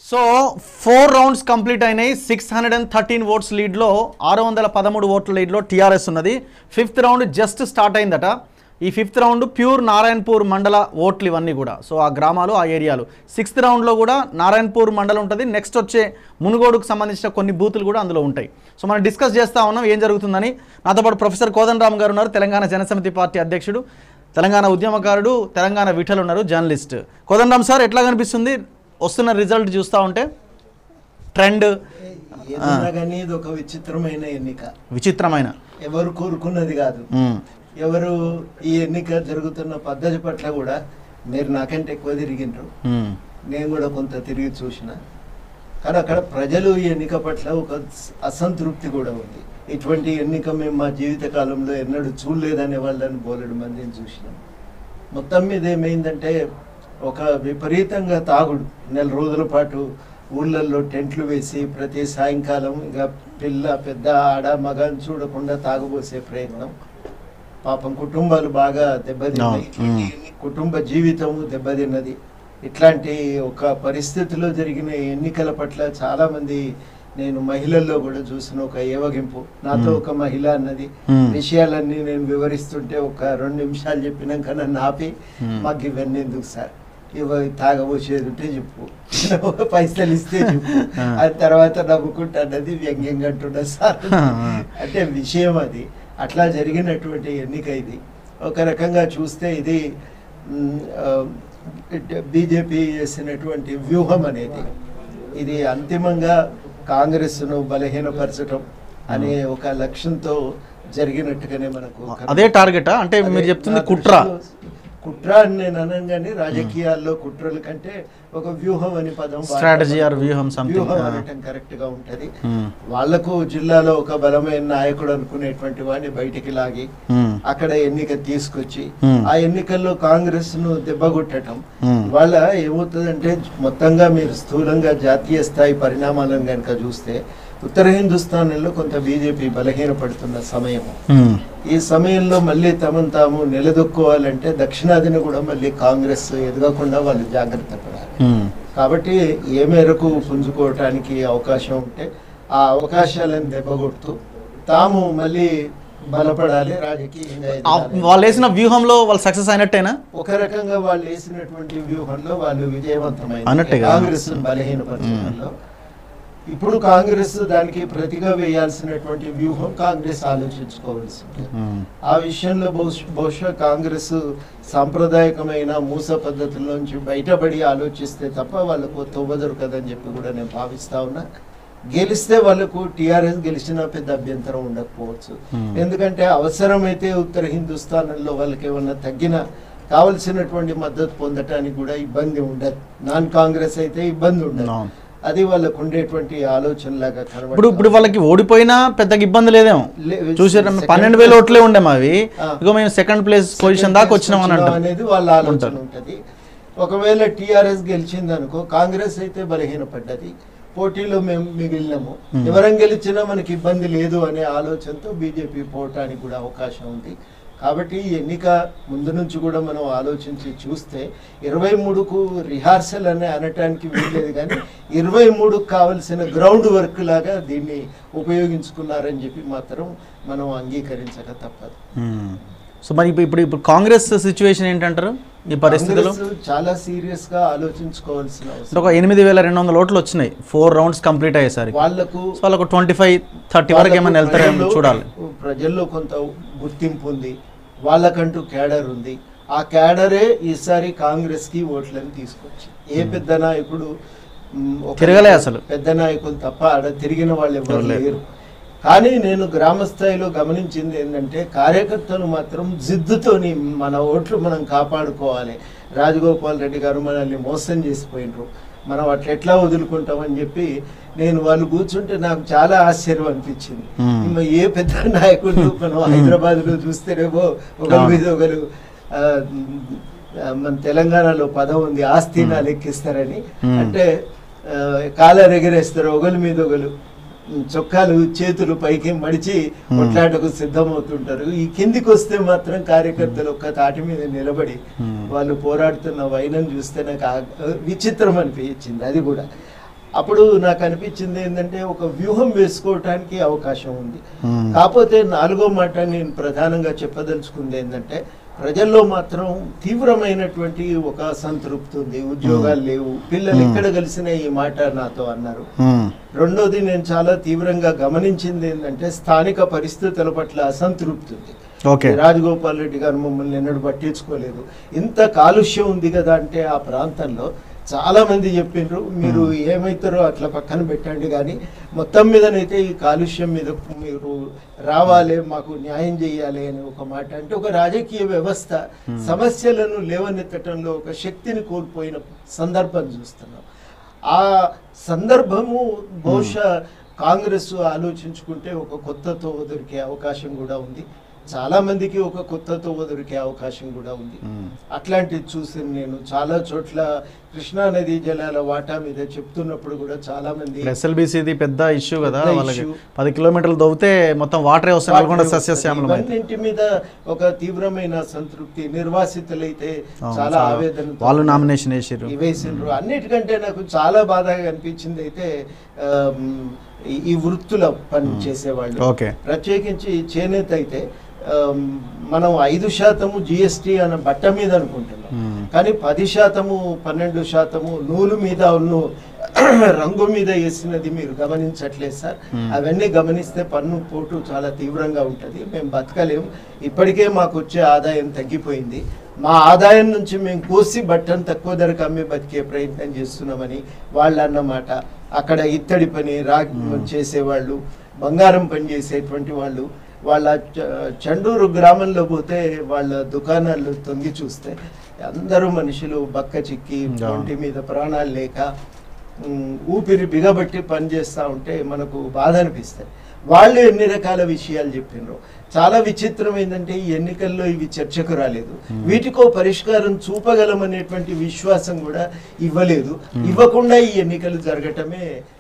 So four rounds complete అయినాయి six hundred and thirteen votes లీడ్లో ఆరు వందల పదమూడు ఓట్ల లీడ్లో టీఆర్ఎస్ ఉన్నది ఫిఫ్త్ రౌండ్ జస్ట్ స్టార్ట్ అయిందట ఈ ఫిఫ్త్ రౌండ్ ప్యూర్ నారాయణపూర్ మండల ఓట్లు ఇవన్నీ కూడా సో ఆ గ్రామాలు ఆ ఏరియాలు సిక్స్త్ రౌండ్లో కూడా నారాయణపూర్ మండలం ఉంటుంది నెక్స్ట్ వచ్చే మునుగోడుకు సంబంధించిన కొన్ని బూతులు కూడా అందులో ఉంటాయి సో మనం డిస్కస్ చేస్తా ఉన్నాం ఏం జరుగుతుందని నాతో పాటు ప్రొఫెసర్ కోదండరామ్ గారు ఉన్నారు తెలంగాణ జనసమితి పార్టీ అధ్యక్షుడు తెలంగాణ ఉద్యమకారుడు తెలంగాణ విఠల్ ఉన్నారు జర్నలిస్ట్ కోదండరామ్ సార్ ఎట్లా కనిపిస్తుంది వస్తున్న రిజల్ట్ చూస్తూ ఉంటే ట్రెండ్ ఏదన్నా కానీ ఇది ఒక విచిత్రమైన ఎన్నిక విచిత్రమైన ఎవరు కోరుకున్నది కాదు మ్మ్. ఎవరు ఈ ఎన్నిక జరుగుతున్న పద్ధతి పట్ల కూడా మీరు నాకంటే ఎక్కువ తిరిగిండ్రు మ్మ్. నేను కూడా కొంత తిరిగి చూసిన కానీ అక్కడ ప్రజలు ఈ ఎన్నిక పట్ల ఒక స- అసంతృప్తి కూడా ఉంది ఇటువంటి ఎన్నిక మేము మా జీవిత కాలంలో ఎన్నడూ చూడలేదనే వాళ్ళని బోలెడు మందిని చూసినాం మొత్తం మీద ఏమైందంటే ఒక విపరీతంగా తాగుడు నెల రోజుల పాటు ఊళ్ళల్లో టెంట్లు వేసి ప్రతి సాయంకాలం ఇక పిల్ల పెద్ద ఆడ మగ అని చూడకుండా తాగుబోసే ప్రయత్నం పాపం కుటుంబాలు బాగా దెబ్బతిన్నాయి మ్మ్. కుటుంబ జీవితం దెబ్బతిన్నది ఇట్లాంటి ఒక పరిస్థితిలో జరిగిన ఎన్నికల పట్ల చాలా మంది నేను మహిళల్లో కూడా చూసిన ఒక ఏవగింపు నాతో మ్మ్. ఒక మహిళ అన్నది మ్మ్. విషయాలన్నీ నేను వివరిస్తుంటే ఒక రెండు నిమిషాలు చెప్పినాక నన్ను ఆపి మ్మ్. మాకు ఇవన్నీ ఎందుకు సార్ ఇవ తాగబోసేది ఉంటే చెప్పు ఒక పైసలు ఇస్తే చెప్పు ఆ. ఆ తర్వాత నవ్వుకుంటా అన్నది వ్యంగ్యంగా అంటున్నా సార్ ఆ. అంటే విషయం అది అట్లా జరిగినటువంటి ఎన్నిక ఇది ఒక రకంగా చూస్తే ఇది బీజేపీ చేసినటువంటి వ్యూహం అనేది ఇది అంతిమంగా కాంగ్రెస్ను బలహీనపరచడం అనే ఒక లక్ష్యంతో జరిగినట్టుగానే మనకు అదే టార్గెటా అంటే మీరు అదే చెప్తుంది నా కుట్ర దృష్టిలో కుట్ర అని నేను అనగానే రాజకీయాల్లో కుట్రల కంటే ఒక వ్యూహం అని పదం Strategy or వాడతాం. వ్యూహం something, వ్యూహం ఆ. అనటం కరెక్ట్ గా ఉంటది మ్మ్. వాళ్లకు జిల్లాలో ఒక బలమైన నాయకుడు అనుకునేటువంటి వాడిని బయటికి లాగి మ్మ్. అక్కడ ఎన్నిక తీసుకొచ్చి Hmm. ఆ ఎన్నికల్లో కాంగ్రెస్ ను దెబ్బగొట్టడం Hmm. వాళ్ళ ఏమవుతుందంటే మొత్తంగా మీరు స్థూలంగా జాతీయ స్థాయి పరిణామాలను కనుక చూస్తే ఉత్తర హిందుస్థాన్లో కొంత బీజేపీ బలహీనపడుతున్న సమయం మ్మ్. ఈ సమయంలో మళ్ళీ తమను తాము నిలదొక్కోవాలంటే దక్షిణాదిని కూడా మళ్ళీ కాంగ్రెస్ ఎదగకుండా వాళ్ళు జాగ్రత్త పడాలి మ్మ్. కాబట్టి ఏ మేరకు పుంజుకోవటానికి అవకాశం ఉంటే ఆ అవకాశాలను దెబ్బగొడుతూ తాము మళ్ళీ బలపడాలి రాజకీయంగా ఆ ఎదగాలి. వాళ్ళు వేసిన వ్యూహంలో వాళ్ళు సక్సెస్ అయినట్టేనా ఒక రకంగా వాళ్ళు వేసినటువంటి వ్యూహంలో వాళ్ళు విజయవంతమైన అన్నట్టే కదా. కాంగ్రెస్ బలహీనపరచడంలో ఇప్పుడు కాంగ్రెస్ దానికి ప్రతిగా వేయాల్సినటువంటి వ్యూహం కాంగ్రెస్ ఆలోచించుకోవాల్సి ఉంటుంది మ్మ్. ఆ విషయంలో బహుశ బహుశా కాంగ్రెస్ సాంప్రదాయకమైన మూస పద్ధతుల్లోంచి బయటపడి ఆలోచిస్తే తప్ప వాళ్ళకు తొవ్వ దొరకదని చెప్పి కూడా నేను భావిస్తా ఉన్నా గెలిస్తే వాళ్ళకు టీఆర్ఎస్ గెలిచినా పెద్ద అభ్యంతరం ఉండకపోవచ్చు Hmm. ఎందుకంటే అవసరమైతే ఉత్తర హిందుస్థాన్లో వాళ్ళకి ఏమన్నా తగ్గిన కావలసినటువంటి మద్దతు పొందటానికి కూడా ఇబ్బంది ఉండదు నాన్ కాంగ్రెస్ అయితే ఇబ్బంది ఉండదు అవును. అది వాళ్ళకు ఉండేటువంటి ఆలోచన లాగా ఇప్పుడు ఇప్పుడు వాళ్ళకి ఓడిపోయినా పెద్దగా ఇబ్బంది లేదేమో లే- చూసారు second పన్నెండు వేల ఓట్లే ఉండే మావి ఆ. ఇగో మేము సెకండ్ ప్లేస్ పొజిషన్ దాకా వచ్చినాం అని అంటారు అనేది వాళ్ళ ఆలోచన ఉంటారు. ఉంటది ఒకవేళ టిఆర్ఎస్ గెలిచింది అనుకో కాంగ్రెస్ అయితే బలహీనపడ్డది పోటీలో మేము మిగిలినాము Hmm. ఎవరం గెలిచినా మనకి ఇబ్బంది లేదు అనే ఆలోచనతో బీజేపీ పోవటానికి కూడా అవకాశం ఉంది కాబట్టి ఈ ఎన్నిక ముందు నుంచి కూడా మనం ఆలోచించి చూస్తే ఇరవై మూడుకు రిహార్సల్ అనే అనటానికి వీల్లేదు కానీ ఇరవై మూడుకు కావలసిన గ్రౌండ్ వర్క్ లాగా దీన్ని ఉపయోగించుకున్నారని చెప్పి మాత్రం మనం అంగీకరించక తప్పదు మ్మ్. సో మరి ఇప్పుడు ఇప్పుడు ఇప్పుడు కాంగ్రెస్ సిచ్యువేషన్ ఏంటంటారు ఈ పరిస్థితిలో కాంగ్రెస్ చాలా సీరియస్ గా ఆలోచించుకోవాల్సిన అంటే అవసరం ఒక ఎనిమిది వేల రెండు వందల ఓట్లు వచ్చినాయి ఫోర్ రౌండ్స్ కంప్లీట్ అయ్యేసరికి వాళ్లకు సో వాళ్ళకు ట్వంటీ ఫైవ్ థర్టీ వరకు ఏమైనా వెళ్తారేమో ప్రజల్లో- చూడాలి ప్రజల్లో కొంత గుర్తింపు ఉంది వాళ్ళకంటూ క్యాడర్ ఉంది ఆ క్యాడరే ఈసారి కాంగ్రెస్ కి ఓట్లను తీసుకొచ్చి ఏ పెద్ద నాయకుడు మ్, ఒక తిరగలే అసలు. పెద్ద నాయకులు తప్ప ఆడ తిరిగిన వాళ్ళు ఎవరు ఎవరు లేరు. లేరు కానీ నేను గ్రామ స్థాయిలో గమనించింది ఏంటంటే కార్యకర్తలు మాత్రం జిద్దుతోని మన ఓట్లు మనం కాపాడుకోవాలి రాజగోపాల్ రెడ్డి గారు మనల్ని మోసం చేసిపోయినరు మనం అట్లా ఎట్లా వదులుకుంటామని చెప్పి నేను వాళ్ళు కూర్చుంటే నాకు చాలా ఆశ్చర్యం అనిపించింది Hmm. ఇమ్మ ఏ పెద్ద నాయకుడు మనం హైదరాబాద్ లో చూస్తేనేమో ఒకరి అవును. మీద ఒకరు ఆ, ఆ, మన తెలంగాణలో పదం ఉంది ఆస్తి నా లెక్కిస్తారని Hmm. అంటే ఆ, కాలర్ ఎగరేస్తారు ఒకరి మీద ఒకరు ఉమ్, చొక్కాలు చేతులు పైకి మడిచి Hmm. కొట్లాటకు సిద్ధమవుతుంటారు ఈ కిందికి వస్తే మాత్రం కార్యకర్తలు ఒక్క తాటి మీద నిలబడి Hmm. వాళ్ళు పోరాడుతున్న వైనం చూస్తే నాకు ఆ- విచిత్రం అనిపించింది అది కూడా అప్పుడు నాకు అనిపించింది ఏంటంటే ఒక వ్యూహం వేసుకోవటానికి అవకాశం ఉంది Hmm. కాకపోతే నాలుగో మాట నేను ప్రధానంగా చెప్పదలుచుకుంది ఏంటంటే ప్రజల్లో మాత్రం తీవ్రమైనటువంటి ఒక అసంతృప్తి ఉంది ఉద్యోగాలు లేవు పిల్లలు Hmm. ఎక్కడ కలిసిన ఈ మాట నాతో అన్నారు మ్మ్. రెండోది నేను చాలా తీవ్రంగా గమనించింది ఏంటంటే స్థానిక పరిస్థితుల పట్ల అసంతృప్తి ఉంది ఓకే రాజగోపాల్ రెడ్డి గారు మమ్మల్ని ఎన్నడూ పట్టించుకోలేదు ఇంత కాలుష్యం ఉంది కదా అంటే ఆ ప్రాంతంలో చాలా మంది చెప్పిండ్రు మీరు ఏమైతారో అట్లా పక్కన పెట్టండి కానీ మొత్తం మీదనైతే ఈ కాలుష్యం మీద మీరు రావాలి మాకు న్యాయం చేయాలి అనే ఒక మాట అంటే ఒక రాజకీయ వ్యవస్థ సమస్యలను లేవనెత్తటంలో ఒక శక్తిని కోల్పోయిన సందర్భం చూస్తున్నాం ఆ సందర్భము బహుశా కాంగ్రెస్ ఆలోచించుకుంటే ఒక కొత్త తోవ దొరికే అవకాశం కూడా ఉంది చాలా మందికి ఒక కొత్త తోవ దొరికే అవకాశం కూడా ఉంది మ్మ్. అట్లాంటిది చూసి నేను చాలా చోట్ల కృష్ణా నదీ జలాల వాటా మీద చెప్తున్నప్పుడు కూడా చాలా మంది ఇప్పుడు ఎస్ఎల్బిసిది పెద్ద ఇష్యూ కదా పెద్ద వాళ్ళకి issue. పది కిలోమీటర్లు దవ్వితే మొత్తం వాటరే వస్తాయి నల్గొండ సస్యశ్యామలం అయితే. ఇవన్నింటి మీద ఒక తీవ్రమైన సంతృప్తి నిర్వాసితులైతే అవును, చాలా చాలా. ఆవేదన వాళ్ళు నామినేషన్ వేసిర్రు వేసిండ్రు అన్నిటికంటే నాకు చాలా బాధగా అనిపించింది అయితే ఆమ్, ఈ- ఈ వృత్తుల పని చేసేవాళ్ళు ఓకే ప్రత్యేకించి చేనేత అయితే ఆమ్, మనం ఐదు శాతము జిఎస్టి అన్న బట్ట మీద అనుకుంటున్నాం మ్మ్. కానీ పది శాతము పన్నెండు శాతము నూలు మీద ఉన్న రంగు మీద వేసినది మీరు గమనించట్లేదు సార్ Hmm. అవన్నీ గమనిస్తే పన్ను పోటు చాలా తీవ్రంగా ఉంటుంది మేము బతకలేము ఇప్పటికే మాకు వచ్చే ఆదాయం తగ్గిపోయింది మా ఆదాయం నుంచి మేము కోసి బట్టను తక్కువ ధరకు అమ్మి బతికే ప్రయత్నం చేస్తున్నామని వాళ్ళు అన్నమాట అక్కడ ఇత్తడి పని రాగి చేసేవాళ్ళు బంగారం పని చేసేటువంటి వాళ్ళు వాళ్ళ చ- చండూరు గ్రామంలో పోతే వాళ్ళ దుకాణాలు తొంగి చూస్తే అందరూ మనుషులు బక్క చిక్కి Yeah. ఒంటి మీద ప్రాణాలు లేక ఉమ్, ఊపిరి బిగబట్టి పని చేస్తూ ఉంటే మనకు బాధ అనిపిస్తాయి వాళ్ళు ఎన్ని రకాల విషయాలు చెప్పినారు చాలా విచిత్రం ఏంటంటే ఈ ఎన్నికల్లో ఇవి చర్చకు రాలేదు వీటికో పరిష్కారం చూపగలమనేటువంటి విశ్వాసం కూడా ఇవ్వలేదు ఇవ్వకుండా ఈ ఎన్నికలు జరగటమే